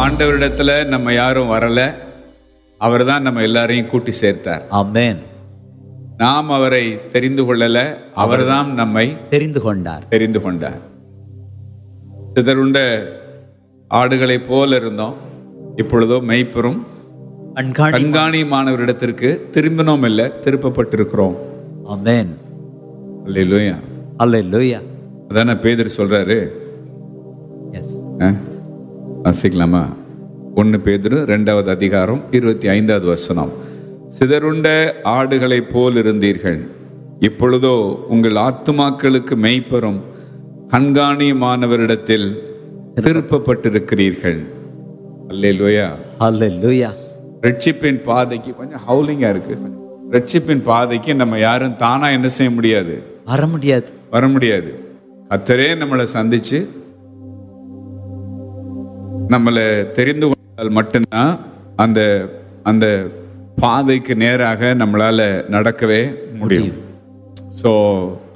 ஆண்டவரிடத்துல நம்ம யாரும் வரல அவர் தான் நம்ம எல்லாரையும் கூட்டி சேர்த்தார் ஆமென் நாம் அவரை தெரிந்து கொள்ளல அவர்தான் நம்மை தெரிந்து கொண்டார் தெரிந்து கொண்டார் சிதறுண்ட ஆடுகளைப் போல இருந்தோம் இப்பொழுதோ மெய்ப்பெரும் கண்காணி கண்காணியமானவரிடத்திற்கு திரும்பினோம் இல்லை திருப்பப்பட்டிருக்கிறோம் ஆமென் அல்லேலூயா அல்லேலூயா அதானே பேதர் சொல்றாரு எஸ் ஆ? வாசிக்கலாமா ஒன்று பேதுரு ரெண்டாவது அதிகாரம் இருபத்தி ஐந்தாவது வசனம் சிதறுண்ட ஆடுகளைப் போல் இருந்தீர்கள் இப்பொழுதோ உங்கள் ஆத்துமாக்களுக்கு மெய்ப்பெறும் கண்காணியமானவரிடத்தில் திருப்பப்பட்டிருக்கிறீர்கள் அல்லேலூயா அல்லேலூயா ரட்சிப்பின் பாதைக்கு கொஞ்சம் ஹவுலிங்கா இருக்கு ரட்சிப்பின் பாதைக்கு நம்ம யாரும் தானா என்ன செய்ய முடியாது வர முடியாது வர முடியாது கத்தரே நம்மளை சந்திச்சு நம்மளை தெரிந்து கொண்டால் மட்டும்தான் அந்த அந்த பாதைக்கு நேராக நம்மளால நடக்கவே முடியும் ஸோ